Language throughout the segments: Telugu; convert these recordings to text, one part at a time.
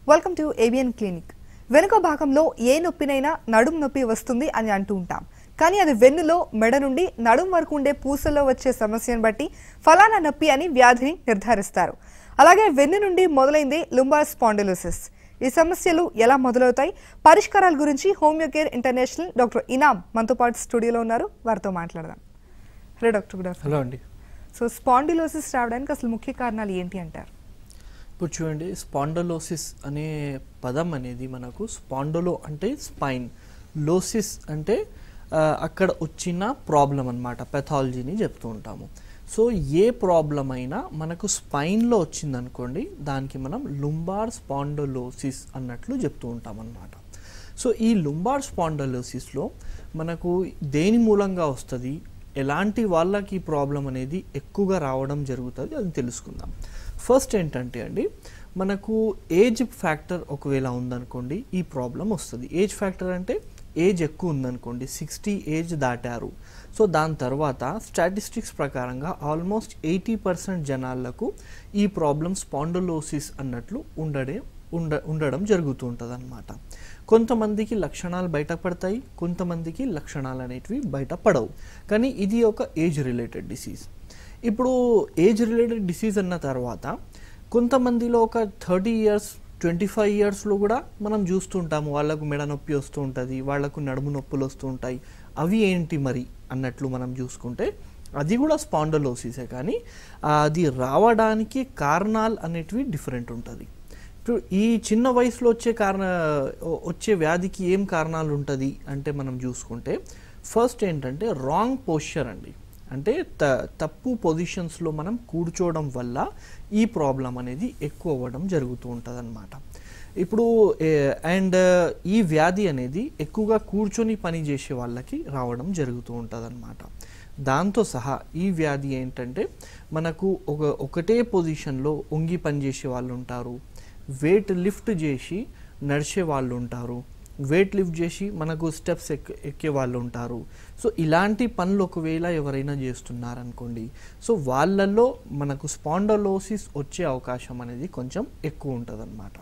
వెల్కమ్ టు ఏబిఎన్ క్లినిక్ వెనుక భాగంలో ఏ నొప్పినైనా నడుం నొప్పి వస్తుంది అని అంటూ ఉంటాం కానీ అది వెన్నులో మెడ నుండి నడుం వరకు ఉండే పూసల్లో వచ్చే సమస్యను బట్టి ఫలానా నొప్పి అని వ్యాధిని నిర్ధారిస్తారు అలాగే వెన్ను నుండి మొదలైంది లుంబార్ స్పాండిలోసిస్ ఈ సమస్యలు ఎలా మొదలవుతాయి పరిష్కారాల గురించి homeo care international doctor Inam మనతో పాటు స్టూడియోలో ఉన్నారు వారితో మాట్లాడదాం hello doctor good afternoon hello అండి సో స్పాండిలోసిస్ రావడానికి అసలు ముఖ్య కారణాలు ఏంటి అంటారు ఇప్పుడు చూడండి స్పాండలోసిస్ అనే పదం అనేది మనకు స్పాండలో అంటే స్పైన్ లోసిస్ అంటే ఆ, అక్కడ వచ్చిన ప్రాబ్లం అన్నమాట పెథాలజీని చెప్తూ ఉంటాము సో ఏ ప్రాబ్లం అయినా మనకు స్పైన్లో వచ్చిందనుకోండి దానికి మనం లుంబార్ స్పాండలోసిస్ అన్నట్లు చెప్తూ ఉంటాం అన్నమాట సో ఈ లుంబార్ స్పాండలోసిస్లో మనకు దేని మూలంగా వస్తుంది ఎలాంటి వాళ్ళకి ఈ ప్రాబ్లం అనేది ఎక్కువగా రావడం జరుగుతుంది అది తెలుసుకుందాం ఫస్ట్ ఏంటంటే అండి మనకు ఏజ్ ఫ్యాక్టర్ ఒకవేళ ఉందనుకోండి ఈ ప్రాబ్లం వస్తుంది ఏజ్ ఫ్యాక్టర్ అంటే ఏజ్ ఎక్కువ ఉందనుకోండి సిక్స్టీ ఏజ్ దాటారు సో దాని తర్వాత స్టాటిస్టిక్స్ ప్రకారంగా ఆల్మోస్ట్ ఎయిటీ పర్సెంట్ జనాలకు ఈ ప్రాబ్లం స్పాండలోసిస్ అన్నట్లు ఉండడే ఉండ ఉండడం జరుగుతూ ఉంటుంది అనమాట కొంతమందికి లక్షణాలు బయటపడతాయి కొంతమందికి లక్షణాలు అనేటివి బయటపడవు కానీ ఇది ఒక ఏజ్ రిలేటెడ్ డిసీజ్ ఇప్పుడు ఏజ్ రిలేటెడ్ డిసీజ్ అన్న తర్వాత కొంతమందిలో ఒక థర్టీ ఇయర్స్ ట్వంటీ ఫైవ్ ఇయర్స్లో కూడా మనం చూస్తుంటాము వాళ్ళకు మెడ నొప్పి వస్తూ ఉంటుంది వాళ్ళకు నడుము నొప్పులు వస్తూ ఉంటాయి అవి ఏంటి మరి అన్నట్లు మనం చూసుకుంటే అది కూడా స్పాండలోసిసే కానీ ఆ, అది రావడానికి కారణాలు అనేటివి డిఫరెంట్ ఉంటుంది ఇప్పుడు ఈ చిన్న వయసులో వచ్చే కారణ వచ్చే వ్యాధికి ఏం కారణాలు ఉంటుంది అంటే మనం చూసుకుంటే ఫస్ట్ ఏంటంటే రాంగ్ పోస్చర్ అండి అంటే త తప్పు పొజిషన్స్లో మనం కూర్చోవడం వల్ల ఈ ప్రాబ్లం అనేది ఎక్కువ అవ్వడం జరుగుతూ ఉంటుంది అనమాట ఇప్పుడు అండ్ ఈ వ్యాధి అనేది ఎక్కువగా కూర్చొని పని చేసే వాళ్ళకి రావడం జరుగుతూ ఉంటుంది దాంతో సహా ఈ వ్యాధి ఏంటంటే మనకు ఒక ఒకటే పొజిషన్లో ఉంగి పనిచేసే వాళ్ళు ఉంటారు వెయిట్ లిఫ్ట్ చేసి నడిచే వాళ్ళు ఉంటారు వెయిట్ లిఫ్ట్ చేసి మనకు స్టెప్స్ ఎక్ ఎక్కే వాళ్ళు ఉంటారు సో ఇలాంటి పనులు ఒకవేళ ఎవరైనా చేస్తున్నారనుకోండి సో వాళ్ళల్లో మనకు స్పాండలోసిస్ వచ్చే అవకాశం అనేది కొంచెం ఎక్కువ ఉంటుంది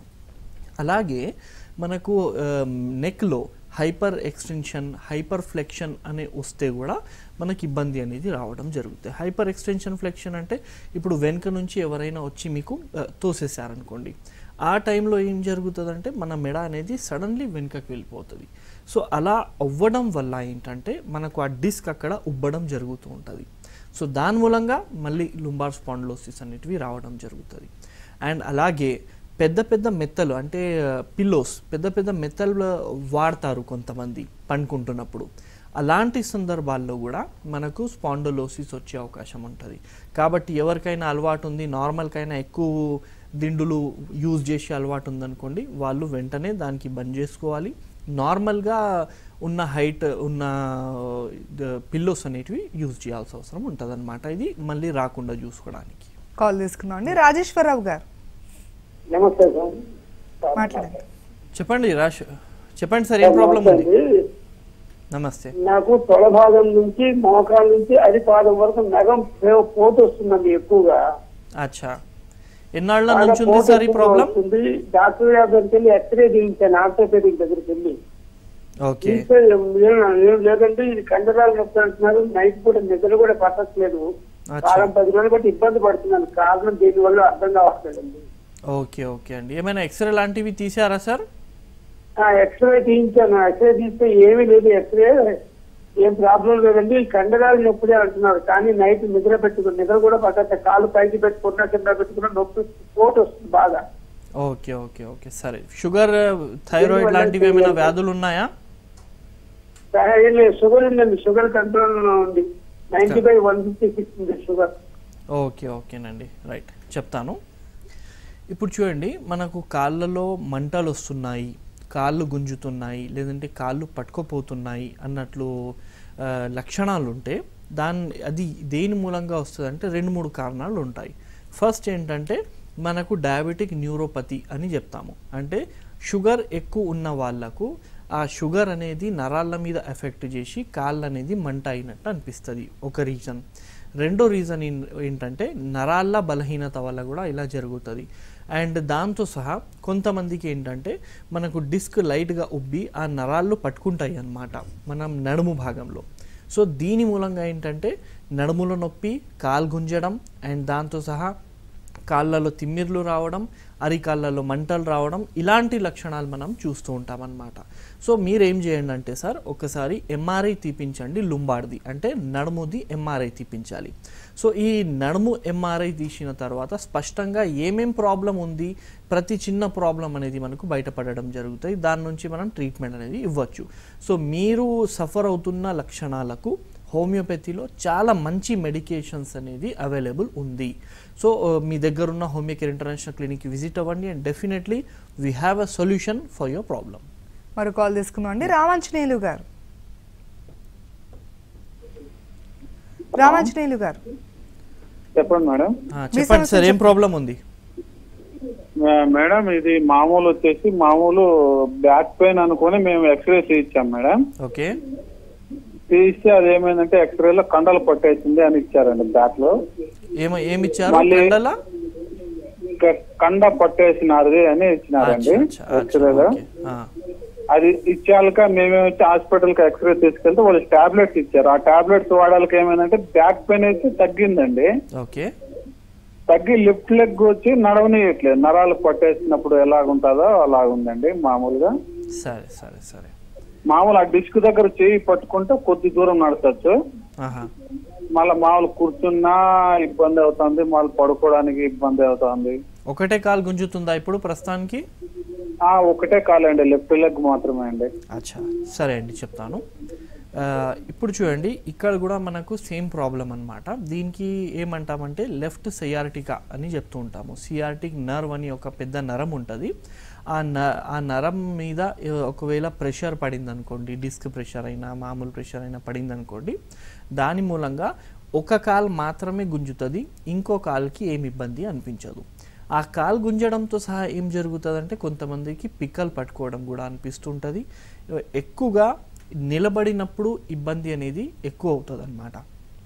అలాగే మనకు నెక్లో హైపర్ ఎక్స్టెన్షన్ హైపర్ ఫ్లెక్షన్ అనే వస్తే కూడా మనకి ఇబ్బంది అనేది రావడం జరుగుతుంది హైపర్ ఎక్స్టెన్షన్ ఫ్లెక్షన్ అంటే ఇప్పుడు వెనుక నుంచి ఎవరైనా వచ్చి మీకు ఆ, తోసేశారనుకోండి ఆ టైంలో ఏం జరుగుతుందంటే మన మెడ అనేది సడన్లీ వెనుకకి వెళ్ళిపోతుంది సో అలా అవ్వడం వల్ల ఏంటంటే మనకు ఆ డిస్క్ అక్కడ ఉబ్బడం జరుగుతూ ఉంటుంది సో దాని మూలంగా మళ్ళీ లుంబార్ స్పాండ్లోసిస్ అనేటివి రావడం జరుగుతుంది అండ్ అలాగే పెద్ద పెద్ద మెత్తలు అంటే పిల్లోస్ పెద్ద పెద్ద మెత్తలు వాడతారు కొంతమంది పండుకుంటున్నప్పుడు అలాంటి సందర్భాల్లో కూడా మనకు స్పాండలోసిస్ వచ్చే అవకాశం ఉంటుంది కాబట్టి ఎవరికైనా అలవాటు ఉంది నార్మల్కైనా ఎక్కువ దిండులు యూజ్ చేసే అలవాటు ఉందనుకోండి వాళ్ళు వెంటనే దానికి బంద్ చేసుకోవాలి నార్మల్గా ఉన్న హైట్ ఉన్న పిల్లోస్ అనేటివి యూజ్ చేయాల్సిన అవసరం ఉంటుంది ఇది మళ్ళీ రాకుండా చూసుకోవడానికి కాల్ తీసుకున్నాం అండి రాజేశ్వరరావు గారు నమస్తే సార్ మాట్లాడండి చెప్పండి రాష్ చెప్పండి సార్ ఏం ప్రాబ్లం ఉంది నమస్తే. నమస్తే నాకు తొడ భాగం నుంచి మోకాల నుంచి అరి పాదం వరకు నగం పో- పోటు వస్తుందండి ఎక్కువగా అచ్చా ఎన్నాళ్ళ బాగా నుంచి ఉంది పోటు సార్ ఈ ఎక్కువగా ప్రాబ్లం వస్తుంది డాక్టర్ గారి దగ్గరికి వెళ్ళి ఎక్స్రే తీయించాను ఆర్థోపెడిక్ దగ్గరికి వెళ్ళి ఓకే తీస్తే ఏం ఏం లేదంటే ఇది కండరాలు నొప్పి అంటున్నారు నైట్ కూడా నిద్ర కూడా పట్టట్లేదు అచ్చా వారం పది రోజులు బట్టి ఇబ్బంది పడుతున్నాను కారణం దీని వల్ల అర్థం కావట్లేదండి ఓకే ఓకే అండి ఏమైనా ఎక్స్రే లాంటివి తీసారా సార్ ఆ ఎక్స్రే తీయించాను ఎక్స్రే తీస్తే ఏమీ లేదు ఎక్స్రే ఏం ప్రాబ్లం లేదండి ఈ కండరాలు నొప్పిదే అంటున్నారు కానీ నైట్ నిద్ర పెట్టుకుని నిద్ర కూడా పట్టట్లేదు కాలు పైకి పెట్టుకున్నా కింద పెట్టుకున్నా నొప్పి పోటు వస్తుంది బాగా ఓకే ఓకే ఓకే సరే షుగర్ థైరాయిడ్ లాంటివి ఏమైనా వ్యాధులు ఉన్నాయా సరే, ఏం లేదు షుగర్ ఉందండి షుగర్ కంట్రోల్ లో ఉంది ninety by one fifty six ఉంది షుగర్ ఓకే ఓకేనండి రైట్ చెప్తాను ఇప్పుడు చూడండి మనకు కాళ్ళలో మంటలు వస్తున్నాయి కాళ్ళు గుంజుతున్నాయి లేదంటే కాళ్ళు పట్టుకోపోతున్నాయి అన్నట్లు ఆ, లక్షణాలు ఉంటే దాని అది దేని మూలంగా వస్తుంది అంటే రెండు మూడు కారణాలు ఉంటాయి ఫస్ట్ ఏంటంటే మనకు డయాబెటిక్ న్యూరోపతి అని చెప్తాము అంటే షుగర్ ఎక్కువ ఉన్న వాళ్ళకు ఆ షుగర్ అనేది నరాల మీద ఎఫెక్ట్ చేసి కాళ్ళు అనేది మంట అయినట్టు అనిపిస్తుంది ఒక రీజన్ రెండో రీజన్ ఏంటంటే నరాల బలహీనత వల్ల కూడా ఇలా జరుగుతుంది అండ్ దాంతో సహా కొంతమందికి ఏంటంటే మనకు డిస్క్ లైట్గా ఉబ్బి ఆ నరాళ్ళు పట్టుకుంటాయి అన్నమాట మనం నడుము భాగంలో సో దీని మూలంగా ఏంటంటే నడుములో నొప్పి కాలు గుంజడం అండ్ దాంతో సహా కాళ్ళలో తిమ్మిర్లు రావడం అరికాళ్ళలో మంటలు రావడం ఇలాంటి లక్షణాలు మనం చూస్తూ ఉంటాం అన్నమాట సో మీరేం చేయండి అంటే సార్ ఒకసారి ఎంఆర్ఐ తీపించండి లుంబార్ది అంటే నడుముది ఎంఆర్ఐ తీపించాలి సో ఈ నడుము ఎంఆర్ఐ తీసిన తర్వాత స్పష్టంగా ఏమేం ప్రాబ్లం ఉంది ప్రతి చిన్న ప్రాబ్లం అనేది మనకు బయటపడడం జరుగుతాయి దాని నుంచి మనం ట్రీట్మెంట్ అనేది ఇవ్వచ్చు సో మీరు సఫర్ అవుతున్న లక్షణాలకు హోమియోపతిలో చాలా మంచి మెడికేషన్స్ అనేది అవైలబుల్ ఉంది సో ఆ, మీ దగ్గర ఉన్న హోమియోకేర్ ఇంటర్నేషనల్ క్లినిక్ విజిట్ అవ్వండి and definitely we have a solution for your problem మరో కాల్ తీసుకుందాం అండి రామాంజనేయులు గారు రామాంజనేయులు గారు చెప్పండి మేడం చెప్పండి సార్ ఏం ప్రాబ్లం ఉంది మే- మేడం ఇది మామూలు వచ్చేసి మామూలు బ్యాక్ పెయిన్ అనుకుని మేము ఎక్స్రే చేయించాం మేడం ఓకే తీస్తే అది ఏమైందంటే ఎక్స్రేలో కండలు పట్టేసింది అని ఇచ్చారండి బ్యాక్ లో ఏమ ఏమి ఇచ్చారు మళ్ళీ- కండలా ఇంకా కండ పట్టేసినారు అని ఇచ్చినారండి అచ్చా, అచ్చా, అచ్చా, ఎక్స్రేలో ఓకే. ఆ, అది ఇచ్చాక మేమే వచ్చి హాస్పిటల్ కి ఎక్స్రే తీసుకెళ్తే వాళ్ళు టాబ్లెట్స్ ఇచ్చారు ఆ టాబ్లెట్స్ వాడాలకి ఏమైందంటే బ్యాక్ పెయిన్ అయితే తగ్గిందండి ఓకే తగ్గి లిఫ్ట్ లెగ్ వచ్చి నడవనియట్లేదు నరాలు పట్టేసినప్పుడు ఎలాగుంటుందో అలాగుందండి మామూలుగా సరే సరే సరే మామూలు ఆ డిస్క్ దగ్గర చేయి పట్టుకుంటే కొద్ది దూరం నడచచ్చు ఆహా మళ్ళీ మామూలు కూర్చున్నా ఇబ్బంది అవుతుంది మళ్ళీ పడుకోవడానికి ఇబ్బంది అవుతుంది ఒకటే కాలు గుంజుతుందా ఇప్పుడు ప్రస్తుతానికి ఆ ఒకటే కాలండి లెఫ్ట్ లెగ్ మాత్రమే అండి అచ్చా సరే అండి చెప్తాను ఆ, ఇప్పుడు చూడండి ఇక్కడ కూడా మనకు సేమ్ ప్రాబ్లం అన్నమాట దీనికి ఏమంటామంటే లెఫ్ట్ సియార్టికా అని చెప్తూ ఉంటాము సియార్టిక్ నర్వ్ అని ఒక పెద్ద నరం ఉంటుంది ఆ న ఆ నరం మీద ఏ, ఒకవేళ ప్రెషర్ పడింది అనుకోండి డిస్క్ ప్రెషర్ అయినా మామూలు ప్రెషర్ అయినా పడింది అనుకోండి దాని మూలంగా ఒక కాల్ మాత్రమే గుంజుతుంది ఇంకో కాల్కి ఏమి ఇబ్బంది అనిపించదు ఆ కాలు గుంజడంతో సహా ఏం జరుగుతుందంటే కొంతమందికి పిక్కలు పట్టుకోవడం కూడా అనిపిస్తుంటుంది ఎక్కువగా నిలబడినప్పుడు ఇబ్బంది అనేది ఎక్కువ అవుతుంది అనమాట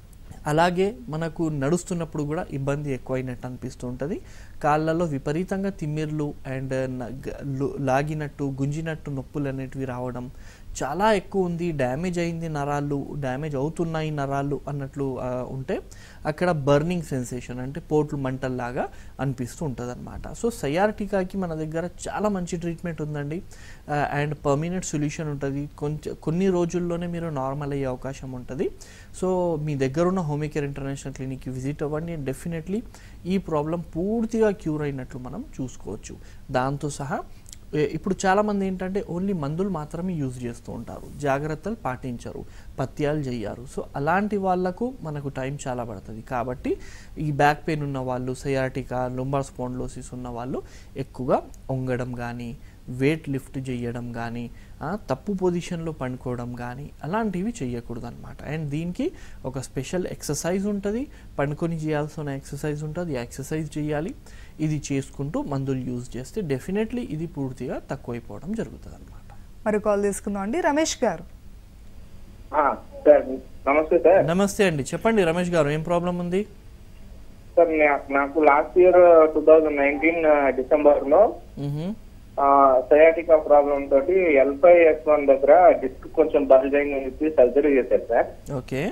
అలాగే మనకు నడుస్తున్నప్పుడు కూడా ఇబ్బంది ఎక్కువైనట్టు అనిపిస్తూ ఉంటుంది కాళ్ళలో విపరీతంగా తిమ్మిర్లు అండ్ లాగినట్టు గుంజినట్టు నొప్పులు అనేటివి రావడం చాలా ఎక్కువ ఉంది డ్యామేజ్ అయింది నరాలు డ్యామేజ్ అవుతున్నాయి నరాలు అన్నట్లు ఆ, ఉంటే అక్కడ బర్నింగ్ సెన్సేషన్ అంటే పోట్లు మంటల్లాగా అనిపిస్తూ ఉంటుంది అనమాట సో సయార్టికాకి మన దగ్గర చాలా మంచి ట్రీట్మెంట్ ఉందండి అండ్ పర్మనెంట్ సొల్యూషన్ ఉంటుంది కొంచెం కొన్ని రోజుల్లోనే మీరు నార్మల్ అయ్యే అవకాశం ఉంటుంది సో మీ దగ్గర ఉన్న హోమికేర్ ఇంటర్నేషనల్ క్లినిక్కి విజిట్ అవ్వండి డెఫినెట్లీ ఈ ప్రాబ్లం పూర్తిగా క్యూర్ అయినట్లు మనం చూసుకోవచ్చు దాంతో సహా ఏ- ఇప్పుడు చాలామంది ఏంటంటే ఓన్లీ మందులు మాత్రమే యూజ్ చేస్తూ ఉంటారు జాగ్రత్తలు పాటించరు పత్యాలు చెయ్యరు సో అలాంటి వాళ్ళకు మనకు టైం చాలా పడుతుంది కాబట్టి ఈ బ్యాక్ పెయిన్ ఉన్న వాళ్ళు సయాటికా లుంబార్ స్పాండ్లోసిస్ ఉన్న వాళ్ళు ఎక్కువగా వంగడం కానీ వెయిట్ లిఫ్ట్ చేయడం కానీ తప్పు పొజిషన్లో పండుకోవడం కానీ అలాంటివి చేయకూడదు అనమాట అండ్ దీనికి ఒక స్పెషల్ ఎక్సర్సైజ్ ఉంటుంది పండుకొని చేయాల్సిన ఎక్సర్సైజ్ ఉంటుంది ఆ ఎక్సర్సైజ్ చేయాలి ఇది చేసుకుంటూ మందులు యూజ్ చేస్తే డెఫినెట్లీ ఇది పూర్తిగా తక్కువైపోవడం జరుగుతుంది అనమాట మరో కాల్ తీసుకుందాం అండి రమేష్ గారు ఆ, సార్ నమస్తే సార్ నమస్తే అండి చెప్పండి రమేష్ గారు ఏం ప్రాబ్లం ఉంది సార్ నా- నాకు last year two thousand nineteen December లో మ్హూ. సయాటికా ప్రాబ్లం తోటి ఎల్ఫై ఎస్ వన్ దగ్గర డిస్క్ కొంచెం బల్జ్ అయిందని చెప్పి సర్జరీ చేశారు సార్ ఓకే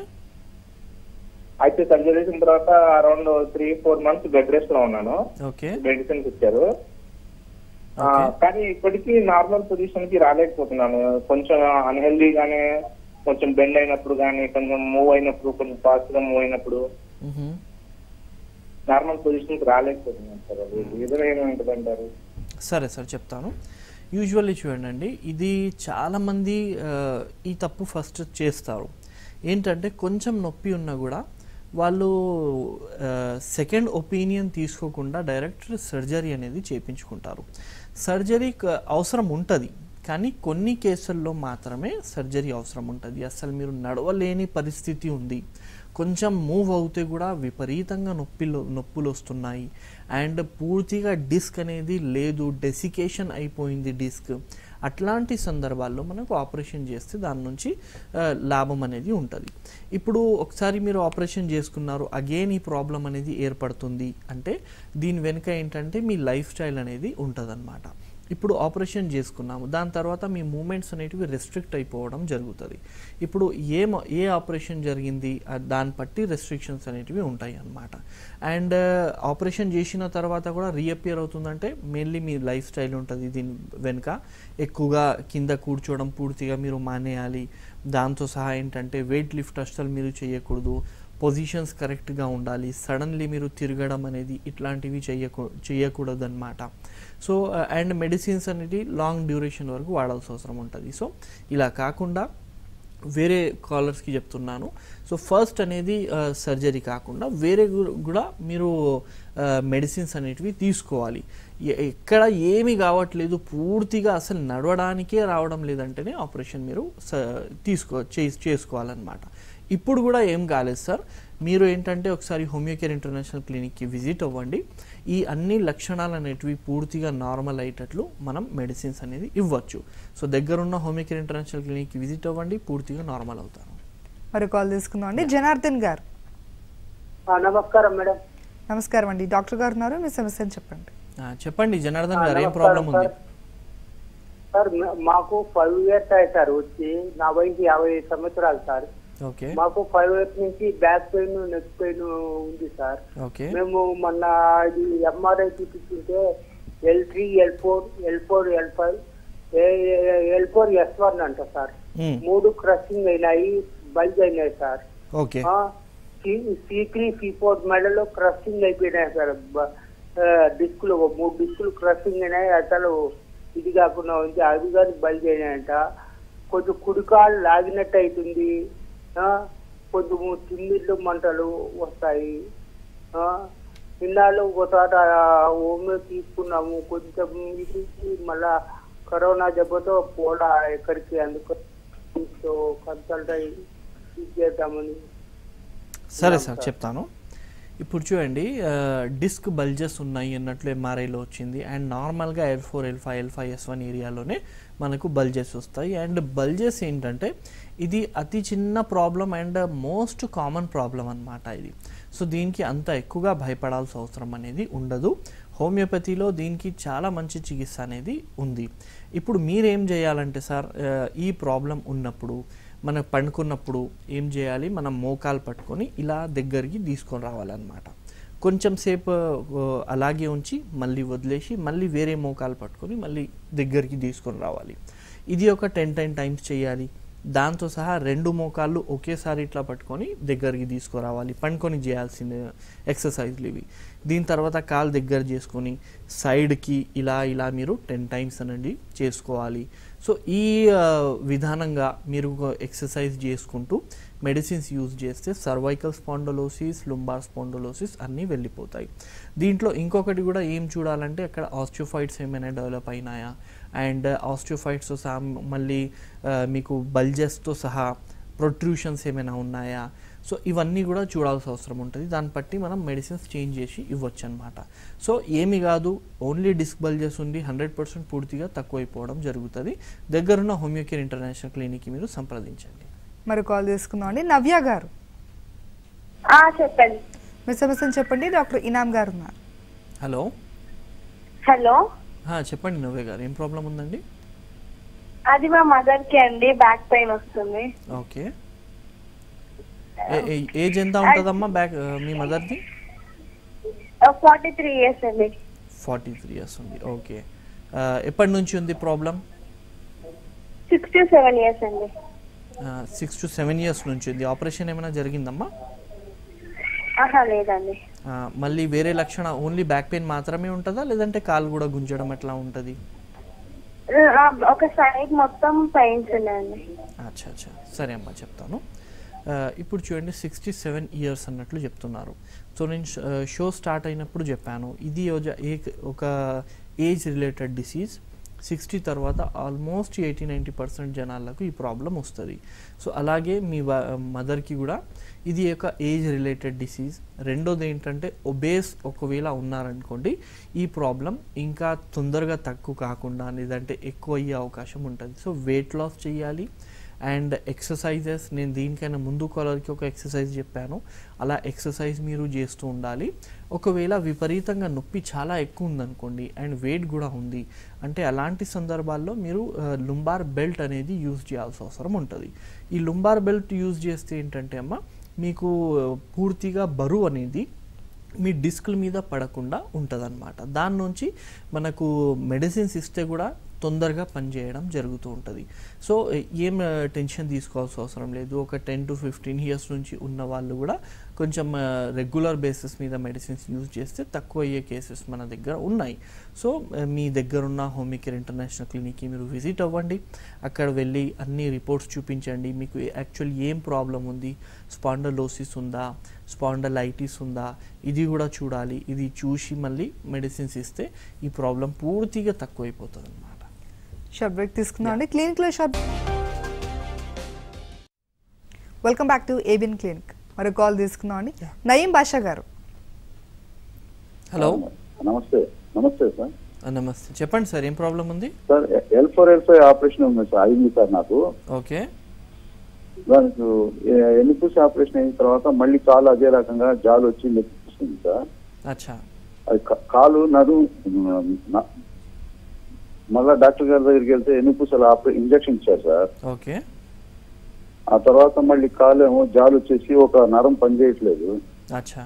అయితే సర్జరీ చేసిన తర్వాత around three four months bed rest లో ఉన్నాను ఓకే మెడిసిన్స్ ఇచ్చారు ఆ, ఓకే కానీ ఇప్పటికీ నార్మల్ పొజిషన్ కి రాలేకపోతున్నాను కొంచెం అన్హెల్దీగానే కొంచెం బెండ్ అయినప్పుడు కానీ కొంచెం మూవ్ అయినప్పుడు కొంచెం ఫాస్ట్ గా మూవ్ అయినప్పుడు మ్హూ. నార్మల్ పొజిషన్ కి రాలేకపోతున్నాను సార్ అది రీజన్ ఏమైంటుంది అంటారు సరే సార్ చెప్తాను యూజువల్లీ చూడండి ఇది చాలామంది ఆ, ఈ తప్పు ఫస్ట్ చేస్తారు ఏంటంటే కొంచెం నొప్పి ఉన్నా కూడా వాళ్ళు సెకండ్ ఒపీనియన్ తీసుకోకుండా డైరెక్ట్ సర్జరీ అనేది చేయించుకుంటారు సర్జరీ క- అవసరం ఉంటుంది కానీ కొన్ని కేసుల్లో మాత్రమే సర్జరీ అవసరం ఉంటుంది అసలు మీరు నడవలేని పరిస్థితి ఉంది కొంచెం మూవ్ అవుతే కూడా విపరీతంగా నొప్పిలు నొప్పులు వస్తున్నాయి అండ్ పూర్తిగా డిస్క్ అనేది లేదు డెసికేషన్ అయిపోయింది డిస్క్ అట్లాంటి సందర్భాల్లో మనకు ఆపరేషన్ చేస్తే దాని నుంచి ఆ, లాభం అనేది ఉంటుంది ఇప్పుడు ఒకసారి మీరు ఆపరేషన్ చేసుకున్నారు అగైన్ ఈ ప్రాబ్లం అనేది ఏర్పడుతుంది అంటే దీని వెనుక ఏంటంటే మీ లైఫ్ స్టైల్ అనేది ఉంటుందన్నమాట ఇప్పుడు ఆపరేషన్ చేసుకున్నాము దాని తర్వాత మీ మూమెంట్స్ అనేటివి రెస్ట్రిక్ట్ అయిపోవడం జరుగుతుంది ఇప్పుడు ఏ మ- ఏ ఆపరేషన్ జరిగింది ఆ దాన్ని బట్టి రెస్ట్రిక్షన్స్ అనేటివి ఉంటాయి అన్నమాట అండ్ ఆపరేషన్ చేసిన తర్వాత కూడా రీఅపియర్ అవుతుందంటే మెయిన్లీ మీ లైఫ్ స్టైల్ ఉంటుంది దీని వెనుక ఎక్కువగా కింద కూర్చోవడం పూర్తిగా మీరు మానేయాలి దాంతో సహా ఏంటంటే వెయిట్ లిఫ్ట్ అస్సలు మీరు చేయకూడదు పొజిషన్స్ కరెక్ట్గా ఉండాలి సడన్లీ మీరు తిరగడం అనేది ఇట్లాంటివి చేయకూ చేయకూడదు అనమాట సో అండ్ మెడిసిన్స్ అనేది లాంగ్ డ్యూరేషన్ వరకు వాడాల్సిన అవసరం ఉంటుంది సో ఇలా కాకుండా వేరే కాలర్స్కి చెప్తున్నాను సో ఫస్ట్ అనేది సర్జరీ కాకుండా వేరే గు- కూడా మీరు మెడిసిన్స్ అనేటివి తీసుకోవాలి ఎ- ఎక్కడ ఏమీ కావట్లేదు పూర్తిగా అసలు నడవడానికే రావడం లేదంటేనే ఆపరేషన్ మీరు స- తీసుకో చేస్- చేసుకోవాలన్నమాట ఇప్పుడు కూడా ఏం కాలేదు సార్ మీరు ఏంటంటే ఒకసారి హోమియోకేర్ ఇంటర్నేషనల్ క్లినిక్కి విజిట్ అవ్వండి ఈ అన్ని లక్షణాలు అనేటివి పూర్తిగా నార్మల్ అయ్యేటట్లు మనం మెడిసిన్స్ అనేది ఇవ్వచ్చు సో దగ్గరున్న హోమియోకేర్ ఇంటర్నేషనల్ క్లినిక్కి విజిట్ అవ్వండి పూర్తిగా నార్మల్ అవుతారు మరి కాల్ తీసుకుందాం అండి జనార్దన్ గారు ఆ, నమస్కారం మేడం నమస్కారం అండి డాక్టర్ గారు ఉన్నారు మీ సమస్యను చెప్పండి ఆ, చెప్పండి జనార్దన్ ఆ, గారు ఏం నమస్కారం ప్రాబ్లం ఉంది సార్. సార్ మ- మాకు ఫైవ్ ఇయర్స్ అయ్యాయి సార్ వచ్చి నా వయసు యాభై ఐదు సంవత్సరాలు సార్ ఓకే మాకు ఫైవ్ ఇయర్స్ నుంచి బ్యాక్ పెయిన్ నెక్ పెయిన్ ఉంది సార్ ఓకే మేము మొన్న ఇది ఎంఆర్ఐ చూపించుంటే L three L four L four L five L four S one అంట సార్ మ్మ్. మూడు క్రషింగ్ అయినాయి బల్జ్ అయినాయి sir okay C three C four మెడలో క్రషింగ్ అయిపోయినాయి సార్ బ- ఆ, డిస్కులు ఒక మూడు డిస్కులు క్రషింగ్ అయినాయి అసలు ఇది కాకుండా ఉంది అవి కానీ బల్జ్ అయినాయంట కొంచెం కుడికాలు లాగినట్టు అవుతుంది ఆ, కొంచెం తిమ్మిళ్ళు మంటలు వస్తాయి ఆ, ఇన్నాళ్ళు ఒకసారి హోమియో తీసుకున్నాము కొంచెం ఇది మళ్ళా కరోనా దెబ్బతో పోడా ఎక్కడికి అందుకు కన్సల్ట్ అయ్యి ఇది చేద్దామని సరే సార్ చెప్తాను ఇప్పుడు చూడండి డిస్క్ బల్జెస్ ఉన్నాయి అన్నట్లు ఎంఆర్ఐలో వచ్చింది అండ్ నార్మల్గా L four L five L five S one ఏరియాలోనే మనకు బల్జెస్ వస్తాయి అండ్ బల్జెస్ ఏంటంటే ఇది అతి చిన్న problem and most common problem అన్నమాట ఇది సో దీనికి అంత ఎక్కువగా భయపడాల్సిన అవసరం అనేది ఉండదు హోమియోపతిలో దీనికి చాలా మంచి చికిత్స అనేది ఉంది ఇప్పుడు మీరేం చేయాలంటే సార్ ఆ, ఈ ప్రాబ్లం ఉన్నప్పుడు మనం పండుకున్నప్పుడు ఏం చేయాలి మనం మోకాలు పట్టుకొని ఇలా దగ్గరికి తీసుకొని రావాలన్నమాట కొంచెం సేపు ఆ, అలాగే ఉంచి మళ్ళీ వదిలేసి మళ్ళీ వేరే మోకాలు పట్టుకొని మళ్ళీ దగ్గరికి తీసుకొని రావాలి ఇది ఒక టెన్ టెన్ టైమ్స్ చేయాలి దాంతో సహా రెండు మోకాళ్ళు ఒకేసారి ఇట్లా పట్టుకొని దగ్గరికి తీసుకురావాలి పండుకొని చేయాల్సిన ఎక్సర్సైజ్లు ఇవి దీని తర్వాత కాలు దగ్గర చేసుకొని సైడ్కి ఇలా ఇలా మీరు టెన్ టైమ్స్ అనండి చేసుకోవాలి సో ఈ ఆ, విధానంగా మీరు ఎక్సర్సైజ్ చేసుకుంటూ మెడిసిన్స్ యూజ్ చేస్తే సర్వైకల్ స్పాండలోసిస్ లుంబార్ స్పాండలోసిస్ అన్నీ వెళ్ళిపోతాయి దీంట్లో ఇంకొకటి కూడా ఏం చూడాలంటే అక్కడ ఆస్టియోఫైట్స్ ఏమైనా డెవలప్ అయినాయా అండ్ ఆస్టియోఫైట్స్తో సహా మళ్ళీ ఆ, మీకు బల్జెస్తో సహా ప్రొట్రూషన్స్ ఏమైనా ఉన్నాయా సో ఇవన్నీ కూడా చూడాల్సిన అవసరం ఉంటుంది దాన్ని బట్టి మనం మెడిసిన్స్ చేంజ్ చేసి ఇవ్వచ్చు అనమాట సో ఏమి కాదు ఓన్లీ డిస్క్ బల్జెస్ ఉండి హండ్రెడ్ పర్సెంట్ పూర్తిగా తక్కువైపోవడం జరుగుతుంది దగ్గరున్న హోమియోకేర్ ఇంటర్నేషనల్ క్లినిక్కి మీరు సంప్రదించండి మరి కాల్ తీసుకుందాం అండి నవ్య గారు ఆ, చెప్పండి మీ సమస్యను చెప్పండి డాక్టర్ ఇనామ్ గారు ఉన్నారు హలో హలో ఆ, చెప్పండి నవ్య గారు ఏం ప్రాబ్లం ఉందండి అది మా మదర్ కి అండి బ్యాక్ పెయిన్ వస్తుంది ఓకే ఏ- ఏ- ఏజ్ ఎంత ఉంటుందమ్మా బ్యాక్ మీ మదర్ది ఫార్టీ త్రీ ఇయర్స్ అండి ఫార్టీ త్రీ ఇయర్స్ ఉంది ఓకే ఆ, ఎప్పటి నుంచి ఉంది problem six to seven years అండి సిక్స్ టు సెవెన్ ఇయర్స్ నుంచి ఉంది ఆపరేషన్ ఏమైనా జరిగిందమ్మా ఆహా లేదండి ఆ, మళ్ళీ వేరే లక్షణ ఓన్లీ బ్యాక్ పెయిన్ మాత్రమే ఉంటుందా లేదంటే కాలు కూడా గుంజడం ఎట్లా ఉంటుంది ఆ, ఒక సైడ్ మొత్తం పెయిన్స్ ఉన్నాయండి అచ్చా అచ్చా సరే అమ్మా చెప్తాను ఆ, ఇప్పుడు చూడండి సిక్స్టీ సెవెన్ ఇయర్స్ అన్నట్లు చెప్తున్నారు సో నేను షో స్టార్ట్ అయినప్పుడు చెప్పాను ఇది ఒక- ఏ- ఒక ఏజ్ రిలేటెడ్ డిసీజ్ సిక్స్టీ తర్వాత ఆల్మోస్ట్ ఎయిటీ నైంటీ పర్సెంట్ జనాలకు ఈ ప్రాబ్లం వస్తుంది సో అలాగే మీ మదర్కి కూడా ఇది ఒక ఏజ్ రిలేటెడ్ డిసీజ్ రెండోది ఏంటంటే ఒబేస్ ఒకవేళ ఉన్నారనుకోండి ఈ ప్రాబ్లం ఇంకా తొందరగా తక్కువ కాకుండా లేదంటే ఎక్కువ అయ్యే అవకాశం ఉంటుంది సో వెయిట్ లాస్ చేయాలి అండ్ ఎక్సర్సైజెస్ నేను దీనికైనా ముందు కాలర్కి ఒక ఎక్సర్సైజ్ చెప్పాను అలా ఎక్సర్సైజ్ మీరు చేస్తూ ఉండాలి ఒకవేళ విపరీతంగా నొప్పి చాలా ఎక్కువ ఉందనుకోండి అండ్ వెయిట్ కూడా ఉంది అంటే అలాంటి సందర్భాల్లో మీరు లుంబార్ బెల్ట్ అనేది యూజ్ చేయాల్సిన అవసరం ఉంటుంది ఈ లుంబార్ బెల్ట్ యూజ్ చేస్తే ఏంటంటే అమ్మ మీకు ఆ, పూర్తిగా బరువు అనేది మీ డిస్క్ల మీద పడకుండా ఉంటుందన్నమాట దాని నుంచి మనకు మెడిసిన్స్ ఇస్తే కూడా తొందరగా పనిచేయడం జరుగుతూ ఉంటుంది సో ఏం ఆ, టెన్షన్ తీసుకోవాల్సిన అవసరం లేదు ఒక టెన్ టు ఫిఫ్టీన్ ఇయర్స్ నుంచి ఉన్న వాళ్ళు కూడా కొంచెం రెగ్యులర్ బేసిస్ మీద మెడిసిన్స్ యూజ్ చేస్తే తక్కువ అయ్యే కేసెస్ మన దగ్గర ఉన్నాయి సో ఆ, మీ దగ్గర ఉన్న హోమికేర్ ఇంటర్నేషనల్ క్లినిక్కి మీరు విజిట్ అవ్వండి అక్కడ వెళ్ళి అన్ని రిపోర్ట్స్ చూపించండి మీకు యాక్చువల్ ఏం ప్రాబ్లం ఉంది స్పాండలోసిస్ ఉందా స్పాండలైటిస్ ఉందా ఇది కూడా చూడాలి ఇది చూసి మళ్ళీ మెడిసిన్స్ ఇస్తే ఈ ప్రాబ్లం పూర్తిగా తక్కువైపోతుంది అనమాట షార్ట్ బ్రేక్ తీసుకుందాం అండి క్లినిక్ లో short welcome back to ABN clinic మరో కాల్ తీసుకుందాం అండి Yeah. నయీం బాషా గారు హలో నమస్తే నమస్తే సార్ నమస్తే చెప్పండి సార్ ఏం ప్రాబ్లం ఉంది sir L four L five operation ఉంది సార్ అయింది సార్ నాకు ఓకే దానికి ఎ- ఎన్నిపూసి ఆపరేషన్ అయిన తర్వాత మళ్ళీ కాలు అదే రకంగా జాలు వచ్చి నొప్పిస్తుంది సార్ అచ్చా అది కా- కాలు నడు న- మళ్ళా డాక్టర్ గారి దగ్గరికి వెళ్తే ఎన్నిపూసలు ఆపరే ఇంజక్షన్ ఇచ్చారు సార్ ఓకే ఆ తర్వాత మళ్ళీ కాలు ఏమో జాలు వచ్చేసి ఒక నరం పనిచేయట్లేదు అచ్చా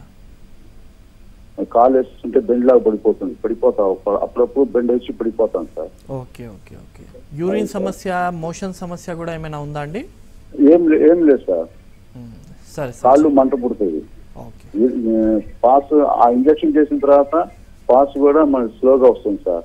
కాలు వేస్తుంటే బెండ్ లాగా పడిపోతుంది పడిపోతా ఒక- అప్పుడప్పుడు బెండ్ వేసి పడిపోతాను sir okay okay okay urine సమస్య మోషన్ సమస్య కూడా ఏమైనా ఉందా అండి ఏం లే- ఏం లేదు సార్ మ్మ్. సరే కాళ్ళు సార్ మంట పుడుతుంది ఓకే పాస్ ఆ ఇంజక్షన్ చేసిన తర్వాత పాస్ కూడా మనకి స్లోగా వస్తుంది సార్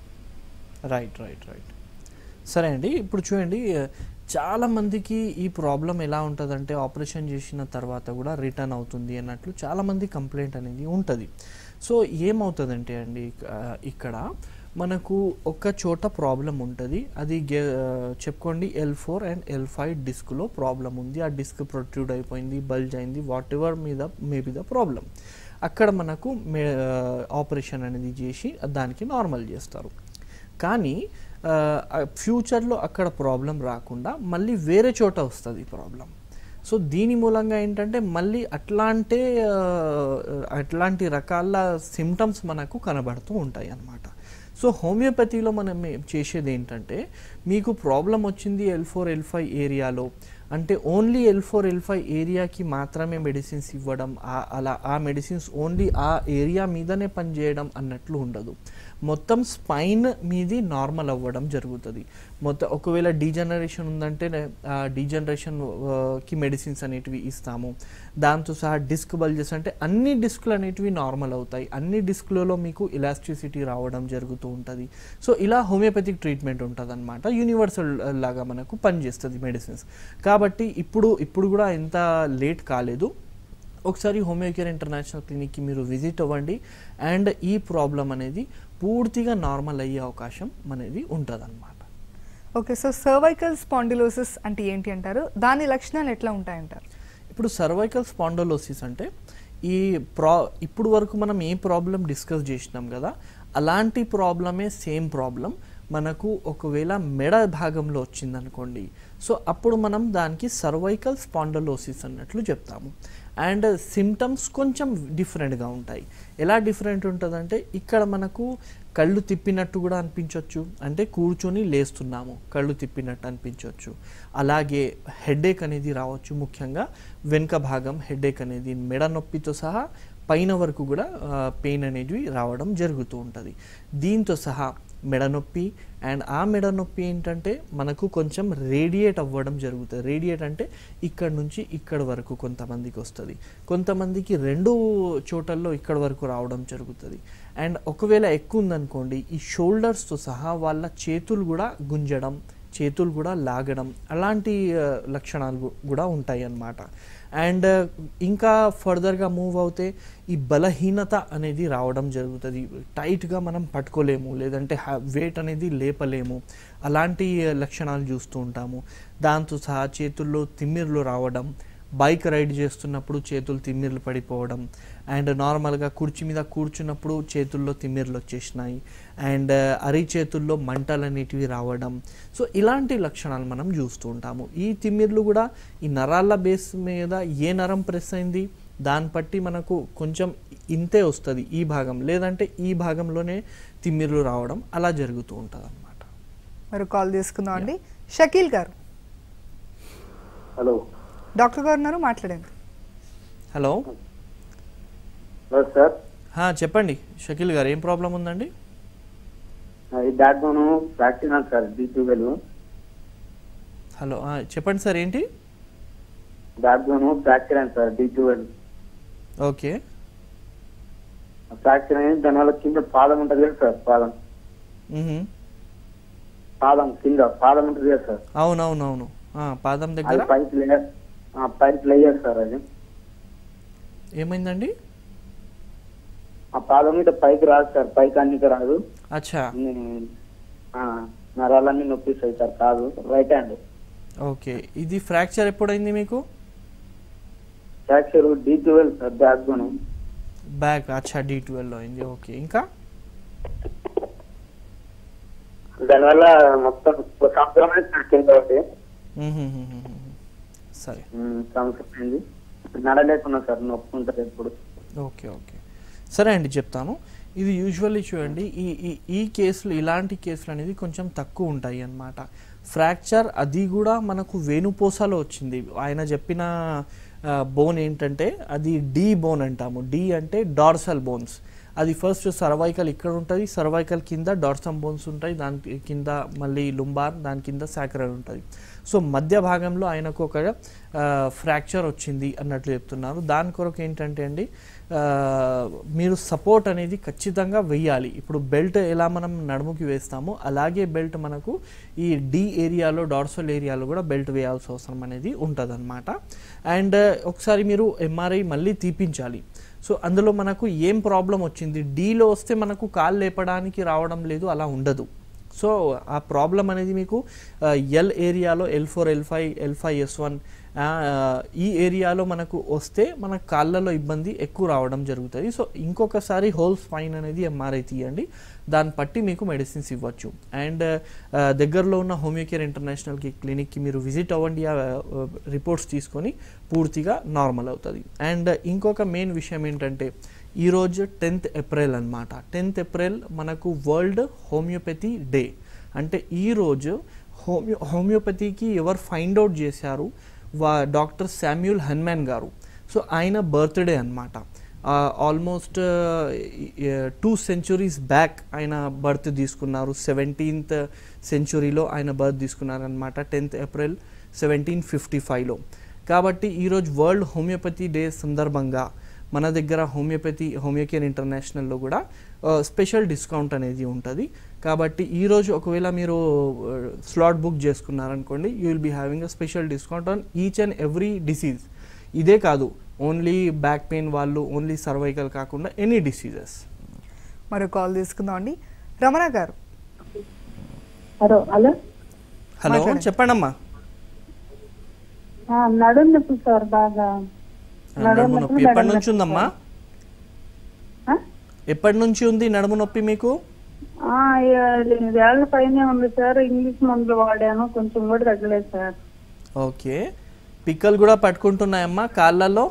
రైట్ రైట్ రైట్ సరే అండి ఇప్పుడు చూడండి చాలా మందికి ఈ ప్రాబ్లం ఎలా ఉంటుందంటే ఆపరేషన్ చేసిన తర్వాత కూడా రిటర్న్ అవుతుంది అన్నట్లు చాలా మంది కంప్లైంట్ అనేది ఉంటుంది సో ఏమవుతుందంటే అండి ఆ, ఇక్కడ మనకు ఒక చోట ప్రాబ్లం ఉంటుంది అది గే- ఆ, చెప్పుకోండి L four and L five డిస్క్లో ప్రాబ్లం ఉంది ఆ డిస్క్ ప్రొట్రూడ్ అయిపోయింది బల్జ్ అయింది వాట్ ఎవర్ మీద మేబీ ద ప్రాబ్లం అక్కడ మనకు మే ఆపరేషన్ అనేది చేసి దానికి నార్మల్ చేస్తారు కానీ ఫ్యూచర్లో అక్కడ ప్రాబ్లం రాకుండా మళ్ళీ వేరే చోట వస్తుంది ప్రాబ్లం సో దీని మూలంగా ఏంటంటే మళ్ళీ అట్లాంటి ఆ, అట్లాంటి రకాల సిమ్టమ్స్ మనకు కనబడుతూ ఉంటాయి అన్నమాట సో హోమియోపతిలో మనం ఏ- చేసేది ఏంటంటే మీకు ప్రాబ్లం వచ్చింది ఎల్ ఫోర్ ఎల్ ఫైవ్ ఏరియాలో అంటే only L four L five ఏరియాకి మాత్రమే మెడిసిన్స్ ఇవ్వడం ఆ- అలా ఆ మెడిసిన్స్ ఓన్లీ ఆ ఏరియా మీదనే పనిచేయడం అన్నట్లు ఉండదు మొత్తం స్పైన్ మీది నార్మల్ అవ్వడం జరుగుతుంది మొత్తం ఒకవేళ డీజనరేషన్ ఉందంటే ఆ డీజనరేషన్ కి మెడిసిన్స్ అనేటివి ఇస్తాము దాంతో సహా డిస్క్ బల్జెస్ అంటే అన్ని డిస్క్లు అనేటివి నార్మల్ అవుతాయి అన్ని డిస్క్లలో మీకు ఇలాస్టిసిటీ రావడం జరుగుతూ ఉంటుంది సో ఇలా హోమియోపతిక్ ట్రీట్మెంట్ ఉంటుంది అనమాట యూనివర్సల్ లాగా మనకు పనిచేస్తుంది మెడిసిన్స్ కాబట్టి ఇప్పుడు ఇప్పుడు కూడా ఎంత లేట్ కాలేదు ఒకసారి హోమియోకేర్ ఇంటర్నేషనల్ క్లినిక్కి మీరు విజిట్ అవ్వండి అండ్ ఈ ప్రాబ్లం అనేది పూర్తిగా నార్మల్ అయ్యే అవకాశం అనేది ఉంటుంది ఓకే సో సర్వైకల్ స్పాండిలోసిస్ అంటే ఏంటి అంటారు దాని లక్షణాలు ఎట్లా ఉంటాయంటారు ఇప్పుడు సర్వైకల్ స్పాండోలోసిస్ అంటే ఈ ప్రా ఇప్పుడు వరకు మనం ఏ ప్రాబ్లం డిస్కస్ చేసినాం కదా అలాంటి ప్రాబ్లమే సేమ్ ప్రాబ్లం మనకు ఒకవేళ మెడ భాగంలో వచ్చిందనుకోండి సో అప్పుడు మనం దానికి సర్వైకల్ స్పాండలోసిస్ అన్నట్లు చెప్తాము అండ్ సిమ్టమ్స్ కొంచెం డిఫరెంట్గా ఉంటాయి ఎలా డిఫరెంట్ ఉంటుందంటే ఇక్కడ మనకు కళ్ళు తిప్పినట్టు కూడా అనిపించవచ్చు అంటే కూర్చొని లేస్తున్నాము కళ్ళు తిప్పినట్టు అనిపించవచ్చు అలాగే హెడేక్ అనేది రావచ్చు ముఖ్యంగా వెనుక భాగం హెడేక్ అనేది మెడ నొప్పితో సహా పైన వరకు కూడా పెయిన్ అనేది రావడం జరుగుతూ ఉంటుంది దీంతో సహా మెడ నొప్పి అండ్ ఆ మెడ నొప్పి ఏంటంటే మనకు కొంచెం రేడియేట్ అవ్వడం జరుగుతుంది రేడియేట్ అంటే ఇక్కడ నుంచి ఇక్కడ వరకు కొంతమందికి వస్తుంది కొంతమందికి రెండు చోటల్లో ఇక్కడ వరకు రావడం జరుగుతుంది అండ్ ఒకవేళ ఎక్కువ ఉందనుకోండి ఈ షోల్డర్స్తో సహా వాళ్ళ చేతులు కూడా గుంజడం చేతులు కూడా లాగడం అలాంటి ఆ, లక్షణాలు గు- కూడా ఉంటాయి అన్నమాట అండ్ ఇంకా ఫర్దర్గా మూవ్ అవుతే ఈ బలహీనత అనేది రావడం జరుగుతుంది టైట్గా మనం పట్టుకోలేము లేదంటే వెయిట్ అనేది లేపలేము అలాంటి ఆ, లక్షణాలు చూస్తూ ఉంటాము దాంతో సహా చేతుల్లో తిమ్మిర్లు రావడం బైక్ రైడ్ చేస్తున్నప్పుడు చేతులు తిమ్మిర్లు పడిపోవడం అండ్ నార్మల్గా కుర్చీ మీద కూర్చున్నప్పుడు చేతుల్లో తిమ్మిర్లు వచ్చేసినాయి అండ్ అరి చేతుల్లో మంటలు అనేటివి రావడం సో ఇలాంటి లక్షణాలు మనం చూస్తూ ఉంటాము ఈ తిమ్మిర్లు కూడా ఈ నరాల బేస్ మీద ఏ నరం ప్రెస్ అయింది దాన్ని బట్టి మనకు కొంచెం ఇంతే వస్తుంది ఈ భాగం లేదంటే ఈ భాగంలోనే తిమ్మిర్లు రావడం అలా జరుగుతూ ఉంటుంది అనమాట మరి కాల్ తీసుకుందాం అండి షకీల్ గారు హలో డాక్టర్ గారు ఉన్నారు మాట్లాడండి హలో హలో సార్ హా, చెప్పండి షకీల్ గారు ఏం ప్రాబ్లం ఉందండి ఈ back bone fracture sir D twelve hello ఆ, చెప్పండి సార్ ఏంటి బ్యాక్ బోన్ ఫ్రాక్చర్ అయింది sir D twelve okay fracture అయింది దానివల్ల కింద పాదం ఉంటుంది కదా సార్ పాదం మ్హూ. పాదం కింద పాదం ఉంటుంది కదా సార్ అవునవునవును ఆ, పాదం అది దగ్గర పైకి లేయర్ పైకి లేయర్ సార్ అది ఏమైందండి ఆ పాదం మీద పైకి రాదు సార్ పైకి అన్నికి రాదు అచ్చా ఉమ్, ఆ, నరాలన్నీ నొప్పిస్తాయి సార్ కాదు రైట్ హ్యాండ్ ఓకే ఇది ఫ్రాక్చర్ ఎప్పుడైంది మీకు fracture D twelve sir back bone back అచ్చా డి ట్వెల్వ్లో అయింది ఓకే ఇంకా దానివల్ల మొత్తం ఒక సంవత్సరం అయింది సార్ కింద ఒకటి మ్మ్హ్మ్మ్మ్మ్మ్. సరే ఉమ్, సంవత్సరం అయింది ఇప్పుడు నడలేకున్నా సార్ నొప్పి ఉంటుంది ఎప్పుడు ఓకే ఓకే సరే అండి చెప్తాను ఇది యూజువల్లీ చూడండి ఈ ఈ ఈ కేసులు ఇలాంటి కేసులు అనేది కొంచెం తక్కువ ఉంటాయి అన్నమాట ఫ్రాక్చర్ అది కూడా మనకు వెనుపూసలో వచ్చింది ఆయన చెప్పిన బోన్ ఏంటంటే అది డి బోన్ అంటాము డి అంటే డార్సల్ బోన్స్ అది ఫస్ట్ సర్వైకల్ ఇక్కడ ఉంటుంది సర్వైకల్ కింద డార్సమ్ బోన్స్ ఉంటాయి దాని కింద మళ్ళీ లుంబార్ దాని కింద సాక్రల్ ఉంటుంది సో మధ్య భాగంలో ఆయనకు ఒక ఫ్రాక్చర్ వచ్చింది అన్నట్లు చెప్తున్నారు దాని కొరకు ఏంటంటే అండి ఆ, మీరు సపోర్ట్ అనేది ఖచ్చితంగా వెయ్యాలి ఇప్పుడు బెల్ట్ ఎలా మనం నడుముకి వేస్తామో అలాగే బెల్ట్ మనకు ఈ డి ఏరియాలో డార్సల్ ఏరియాలో కూడా బెల్ట్ వేయాల్సిన అవసరం అనేది ఉంటుంది అండ్ ఒకసారి మీరు ఎంఆర్ఐ మళ్ళీ తీపించాలి సో అందులో మనకు ఏం ప్రాబ్లం వచ్చింది డీలో వస్తే మనకు కాలు లేపడానికి రావడం లేదు అలా ఉండదు సో ఆ ప్రాబ్లం అనేది మీకు ఎల్ ఏరియాలో L four L five L five S one ఈ ఏరియాలో మనకు వస్తే మన కాళ్ళలో ఇబ్బంది ఎక్కువ రావడం జరుగుతుంది సో ఇంకొకసారి హోల్ స్పైన్ అనేది ఎంఆర్ఐ తీయండి దాన్ని బట్టి మీకు మెడిసిన్స్ ఇవ్వచ్చు అండ్ దగ్గరలో ఉన్న హోమియోకేర్ ఇంటర్నేషనల్కి క్లినిక్కి మీరు విజిట్ అవ్వండి ఆ రిపోర్ట్స్ తీసుకొని పూర్తిగా నార్మల్ అవుతుంది అండ్ ఇంకొక మెయిన్ విషయం ఏంటంటే ఈరోజు టెన్త్ ఏప్రిల్ అనమాట టెన్త్ ఏప్రిల్ మనకు వరల్డ్ హోమియోపతి డే అంటే ఈరోజు హోమియో హోమియోపతికి ఎవరు ఫైండ్ అవుట్ చేశారు వా డాక్టర్ శామ్యూల్ హన్మాన్ గారు సో ఆయన బర్త్డే అనమాట ఆల్మోస్ట్ టూ సెంచురీస్ బ్యాక్ ఆయన బర్త్ తీసుకున్నారు సెవెంటీన్త్ సెంచురీలో ఆయన బర్త్ తీసుకున్నారు అనమాట టెన్త్ ఏప్రిల్ సెవెంటీన్ ఫిఫ్టీ ఫైవ్లో కాబట్టి ఈరోజు వరల్డ్ హోమియోపతి డే సందర్భంగా మన దగ్గర హోమియోపతి హోమియోకేర్ ఇంటర్నేషనల్లో కూడా స్పెషల్ డిస్కౌంట్ అనేది ఉంటుంది కాబట్టి ఈరోజు ఒకవేళ మీరు స్లాట్ బుక్ చేసుకున్నారనుకోండి you will be having a special discount on each and every disease ఇదే కాదు ఓన్లీ బ్యాక్ పెయిన్ వాళ్ళు ఓన్లీ సర్వైకల్ కాకుండా ఎనీ డిసీజెస్ మరో కాల్ తీసుకుందాం అండి రమణ గారు హలో హలో హలో మాట్లాడండి. చెప్పండమ్మా ఆ, నడుం నొప్పి సార్ బాగా నడుము నొప్పి ఎప్పటి నుంచి ఉందమ్మా ఆ? ఎప్పటి నుంచి ఉంది నడుము నొప్పి మీకు ఆ, ఏ- ఏళ్ళ పైనే ఉంది సార్ ఇంగ్లీష్ మందులు వాడాను కొంచెం కూడా తగ్గలేదు సార్ ఓకే పిక్కలు కూడా పట్టుకుంటున్నాయమ్మా కాళ్ళల్లో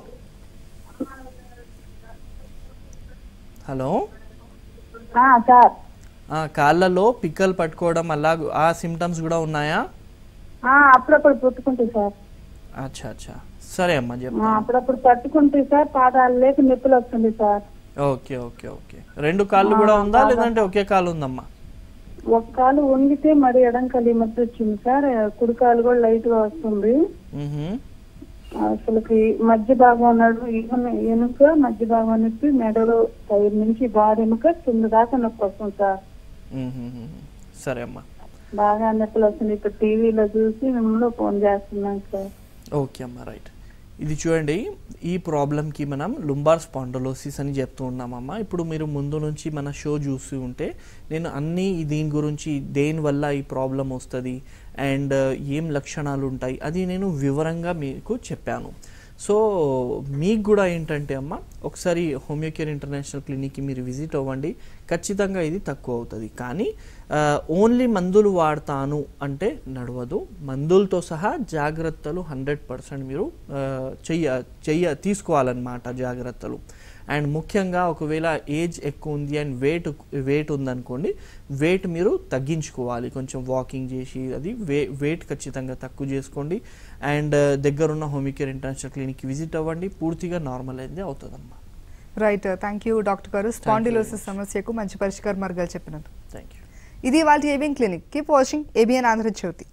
హలో ఆ, సార్ ఆ, కాళ్ళలో పిక్కలు పట్టుకోవడం అలా ఆ సిమ్టమ్స్ కూడా ఉన్నాయా ఆ, అప్పుడప్పుడు పుట్టుకుంటాయి సార్ అచ్చా అచ్చా సరే అమ్మా ఆ, చెప్తా అప్పుడప్పుడు పట్టుకుంటాయి సార్ పాదాలు లేక నొప్పులు వస్తుంది సార్ ఓకే ఓకే ఓకే రెండు కాళ్ళు కూడా ఉందా లేదంటే ఒకే కాలు ఉందమ్మా ఒక కాలు వంగితే మరి ఎడం కాలు ఈ మధ్య వచ్చింది సార్ కుడి కాలు కూడా లైట్ గా వస్తుంది మ్హూ. అసలుకి మధ్య భాగం ఉన్నాడు ఈవెన్ ఎనుక మధ్య భాగం నొప్పి మెడలో సైడ్ నుంచి బాడీ ఎముక కింద దాకా నొప్పి వస్తుంది సార్ మ్హూ. సరే అమ్మా బాగా నొప్పులు వస్తుంది ఇప్పుడు టీవీలో చూసి మిమ్మల్ని ఫోన్ చేస్తున్నాం సార్ ఓకే అమ్మ రైట్ ఇది చూడండి ఈ ప్రాబ్లంకి మనం లుంబార్ స్పాండలోసిస్ అని చెప్తూ ఉన్నామమ్మ ఇప్పుడు మీరు ముందు నుంచి మన షో చూసి ఉంటే నేను అన్నీ దీని గురించి దేనివల్ల ఈ ప్రాబ్లం వస్తుంది అండ్ ఏం లక్షణాలు ఉంటాయి అది నేను వివరంగా మీకు చెప్పాను సో మీకు కూడా ఏంటంటే అమ్మ ఒకసారి హోమియోకేర్ ఇంటర్నేషనల్ క్లినిక్కి మీరు విజిట్ అవ్వండి ఖచ్చితంగా ఇది తక్కువ అవుతుంది కానీ ఓన్లీ మందులు వాడతాను అంటే నడవదు మందులతో సహా జాగ్రత్తలు హండ్రెడ్ పర్సెంట్ మీరు ఆ, చెయ్య చెయ్య తీసుకోవాలన్నమాట జాగ్రత్తలు అండ్ ముఖ్యంగా ఒకవేళ ఏజ్ ఎక్కువ ఉంది అండ్ వెయిట్ వెయిట్ ఉందనుకోండి వెయిట్ మీరు తగ్గించుకోవాలి కొంచెం వాకింగ్ చేసి అది వే వెయిట్ ఖచ్చితంగా తక్కువ చేసుకోండి అండ్ దగ్గరున్న హోమికేర్ ఇంటర్నేషనల్ క్లినిక్కి విజిట్ అవ్వండి పూర్తిగా నార్మల్ అయింది అవుతుందమ్మా రైట్ థ్యాంక్ యూ డాక్టర్ గారు స్పాండిలోసిస్ సమస్యకు మంచి పరిష్కార మార్గాలు చెప్పినందుకు థ్యాంక్ యూ ఇది వాళ్ళ ABN clinic keep watching ABN Andhra Jyothi